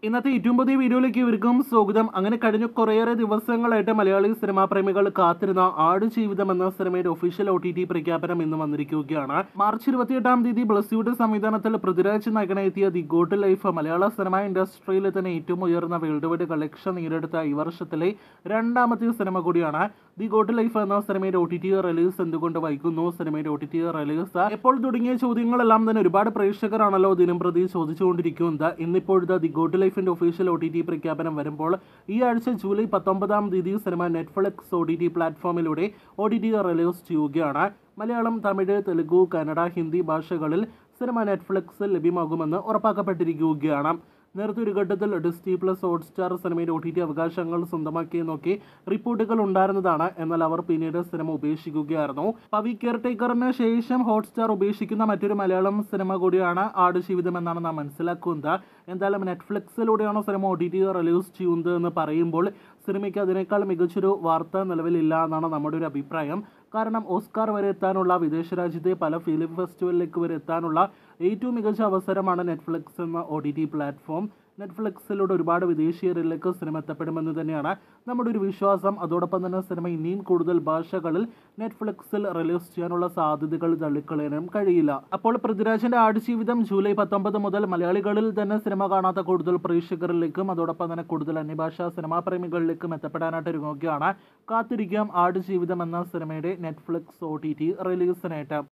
ഇന്നത്തെ ഏറ്റവും പുതിയ വീഡിയോയിലേക്ക് ഇവർക്കും സ്വാഗതം അങ്ങനെ കഴിഞ്ഞ കുറേയേറെ ദിവസങ്ങളായിട്ട് മലയാളി സിനിമാ പ്രേമികൾ കാത്തിരുന്ന ആടുജീവിതം എന്ന സിനിമയുടെ ഒഫീഷ്യൽ ഒ ടി ടി പ്രഖ്യാപനം ഇന്ന് വന്നിരിക്കുകയാണ് മാർച്ച് ഇരുപത്തിയെട്ടാം തീയതി ബ്ലസ്യുടെ സംവിധാനത്തിൽ പൃഥ്വിരാജ് നായകനെത്തിയ ദി ഗോഡ് ലൈഫ് മലയാള സിനിമാ ഇൻഡസ്ട്രിയിലെ തന്നെ ഏറ്റവും ഉയർന്ന വേൾഡ് വൈഡ് കളക്ഷൻ നേടിയെടുത്ത ഈ വർഷത്തിലെ രണ്ടാമത്തെ സിനിമ കൂടിയാണ് ദി ഗോഡ് ലൈഫ് എന്ന സിനിമയുടെ ഒ ടി ടി റിലീസ് എന്തുകൊണ്ട് വൈകുന്നു സിനിമയുടെ ഒ ടി ടി റിലീസ് എപ്പോൾ തുടങ്ങിയ ചോദ്യങ്ങളെല്ലാം തന്നെ ഒരുപാട് പ്രേക്ഷകരാണല്ലോ ദിനം പ്രതി ചോദിച്ചുകൊണ്ടിരിക്കുന്നത് ഇന്നിപ്പോഴത്തെ ദി ഗോഡ് ലൈഫിന്റെ ഒഫീഷ്യൽ ഒ ടി ടി പ്രഖ്യാപനം വരുമ്പോൾ ഈ ആഴ്ച ജൂലൈ പത്തൊമ്പതാം തീയതി cinema Netflix O T T പ്ലാറ്റ്ഫോമിലൂടെ ഒ ടി ടി റിലീസ് ചെയ്യുകയാണ് മലയാളം തമിഴ് തെലുഗു കന്നഡ ഹിന്ദി ഭാഷകളിൽ സിനിമ നെറ്റ്ഫ്ലിക്സിൽ ലഭ്യമാകുമെന്ന് ഉറപ്പാക്കപ്പെട്ടിരിക്കുകയാണ് നേരത്തെ ഒരു ഘട്ടത്തിൽ ഡിസ്റ്റി പ്ലസ് ഹോട്ട്സ്റ്റാർ സിനിമയുടെ ഒ ടി ടി അവകാശങ്ങൾ സ്വന്തമാക്കിയെന്നൊക്കെ റിപ്പോർട്ടുകൾ ഉണ്ടായിരുന്നതാണ് എന്നാൽ അവർ പിന്നീട് സിനിമ ഉപേക്ഷിക്കുകയായിരുന്നു പവി കെയർ ടേക്കറിന് ശേഷം ഹോട്ട്സ്റ്റാർ ഉപേക്ഷിക്കുന്ന മറ്റൊരു മലയാളം സിനിമ കൂടിയാണ് ആടുജീവിതം എന്നാണ് നാം മനസ്സിലാക്കുന്നത് എന്തായാലും നെറ്റ്ഫ്ലിക്സിലൂടെയാണ് cinema O T T release ചെയ്യുന്നത് എന്ന് പറയുമ്പോൾ സിനിമയ്ക്ക് അതിനേക്കാൾ മികച്ചൊരു വാർത്ത നിലവിലില്ല എന്നാണ് നമ്മുടെ ഒരു അഭിപ്രായം കാരണം ഓസ്കാർ വരെ എത്താനുള്ള വിദേശ രാജ്യത്തെ പല ഫിലിം ഫെസ്റ്റിവലിലേക്ക് വരെ എത്താനുള്ള ഏറ്റവും മികച്ച അവസരമാണ് നെറ്റ്ഫ്ലിക്സ് എന്ന ഒ ടി ടി പ്ലാറ്റ്ഫോം നെറ്റ്ഫ്ലിക്സിലൂടെ ഒരുപാട് വിദേശീയരിലേക്ക് സിനിമ എത്തപ്പെടുമെന്ന് തന്നെയാണ് നമ്മുടെ ഒരു വിശ്വാസം അതോടൊപ്പം തന്നെ സിനിമ ഇനിയും കൂടുതൽ ഭാഷകളിൽ നെറ്റ്ഫ്ലിക്സിൽ റിലീസ് ചെയ്യാനുള്ള സാധ്യതകൾ തള്ളിക്കളയാനും കഴിയില്ല അപ്പോൾ പൃഥ്വിരാജിന്റെ ആടുജീവിതം ജൂലൈ പത്തൊമ്പത് മുതൽ മലയാളികളിൽ തന്നെ സിനിമ കാണാത്ത കൂടുതൽ പ്രേക്ഷകരിലേക്കും അതോടൊപ്പം തന്നെ കൂടുതൽ അന്യഭാഷാ സിനിമാ പ്രേമികളിലേക്കും എത്തപ്പെടാനായിട്ട് ഒരുങ്ങുകയാണ് കാത്തിരിക്കാം ആടുജീവിതം എന്ന സിനിമയുടെ നെറ്റ്ഫ്ലിക്സ് ഒ ടി ടി റിലീസിനായിട്ട്